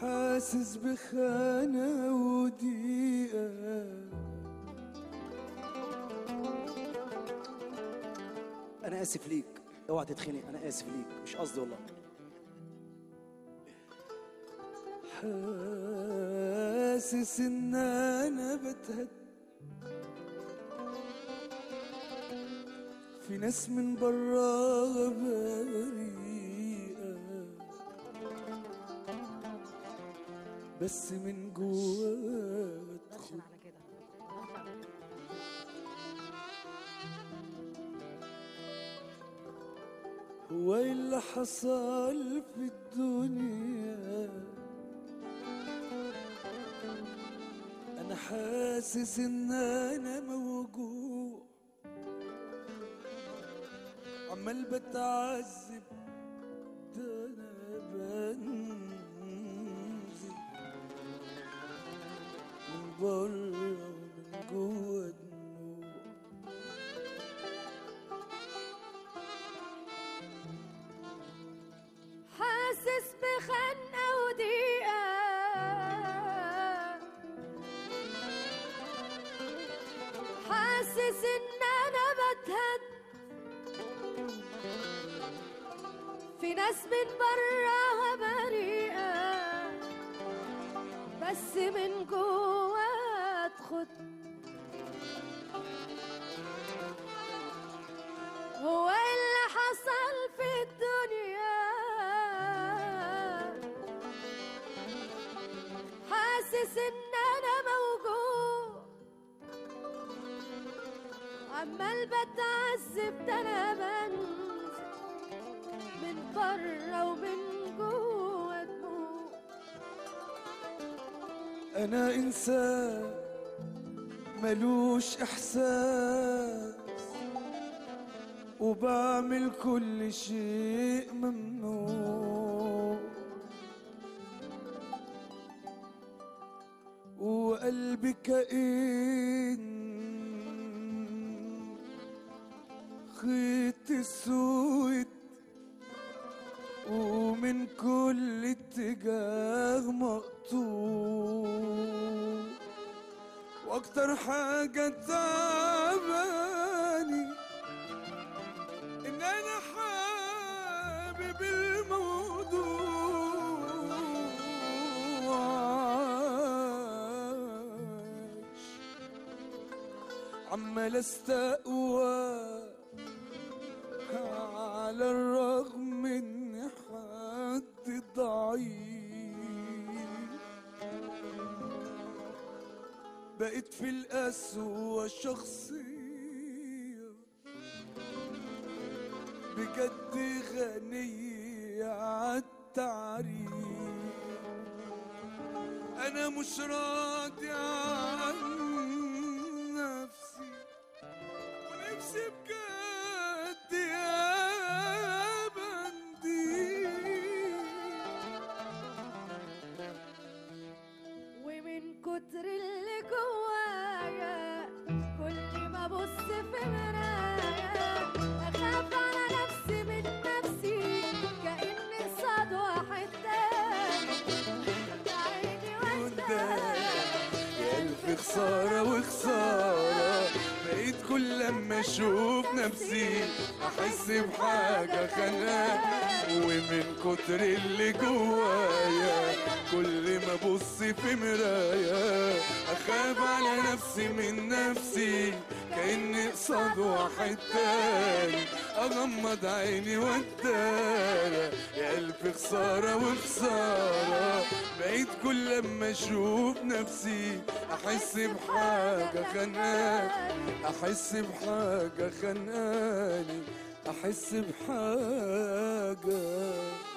حاسس بخانة وضيقة انا اسف ليك اوعى تتخنق انا اسف ليك مش قصدي والله حاسس ان انا بتهد في ناس من براها بريئة بس من جواها دشن على كده هو إيه اللي حصل في الدنيا انا حاسس ان انا موجوع عمال بتعذب ده انا بنزل من بره ومن جوه دموع حاسس بخنقة وضيقة حاسس ان انا بتهد في ناس من براها بريئة بس من جوا تخد هو إيه اللي حصل في الدنيا حاسس ان انا موجوع عمال بتعذب ده انا بنزل من بره ومن جوه دموع انا انسان ملوش احساس وبعمل كل شيء ممنوع وقلبي كائن خيط اسود ومن كل اتجاه مقطوع واكتر حاجة تعباني ان انا حابب الموضوع عمال استقوى على الرغم اني حد ضعيف بقيت في القسوة شخصية بجد غنية عالتعريف أنا مش راضي عن نفسي ونفسي بجد يا بندي ومن كتر اللي جوايا كل ما ابص في مرايا اخاف على نفسي من نفسي كاني قصاد واحد تاني عيني قدام يا ألف خسارة وخسارة بقيت كل لما أشوف نفسي أحس بحاجة خناقة ومن كتر اللي جوايا كل ما أبص في مرايا أخاف على نفسي من نفسي كأني قصاد واحد تاني أغمض عيني وأدارى يا ألف خسارة وخسارة بقيت كل لما أشوف نفسي أحس بحاجة خنقاني أحس بحاجة خنقاني أحس بحاجة